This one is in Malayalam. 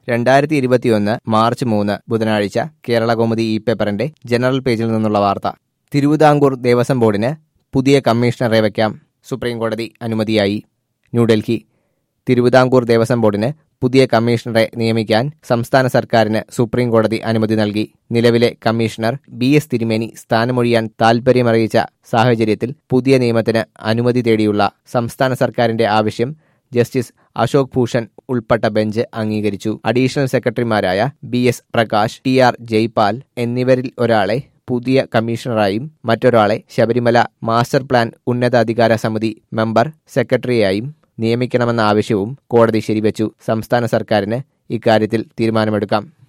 രണ്ടായിരത്തി ഇരുപത്തിയൊന്ന് മാർച്ച് മൂന്ന് ബുധനാഴ്ച കേരള കൗമുദി ഇ പേപ്പറിന്റെ ജനറൽ പേജിൽ നിന്നുള്ള വാർത്ത തിരുവിതാംകൂർ ദേവസ്വം ബോർഡിന് പുതിയ കമ്മീഷണറെ വയ്ക്കാം സുപ്രീംകോടതി അനുമതിയായി ന്യൂഡൽഹി തിരുവിതാംകൂർ ദേവസ്വം ബോർഡിന് പുതിയ കമ്മീഷണറെ നിയമിക്കാൻ സംസ്ഥാന സർക്കാരിന് സുപ്രീം കോടതി അനുമതി നൽകി നിലവിലെ കമ്മീഷണർ ബി എസ് തിരുമേനി സ്ഥാനമൊഴിയാൻ താൽപര്യമറിയിച്ച സാഹചര്യത്തിൽ പുതിയ നിയമത്തിന് അനുമതി തേടിയുള്ള സംസ്ഥാന സർക്കാരിന്റെ ആവശ്യം ജസ്റ്റിസ് അശോക് ഭൂഷൺ ഉൾപ്പെട്ട ബെഞ്ച് അംഗീകരിച്ചു അഡീഷണൽ സെക്രട്ടറിമാരായ B S Prakash T R Jaipal എന്നിവരിൽ ഒരാളെ പുതിയ കമ്മീഷണറായും മറ്റൊരാളെ ശബരിമല മാസ്റ്റർ പ്ലാൻ ഉന്നതാധികാര സമിതി മെമ്പർ സെക്രട്ടറിയായും നിയമിക്കണമെന്ന ആവശ്യവും കോടതി ശരിവച്ചു സംസ്ഥാന സർക്കാരിന് ഇക്കാര്യത്തിൽ തീരുമാനമെടുക്കാം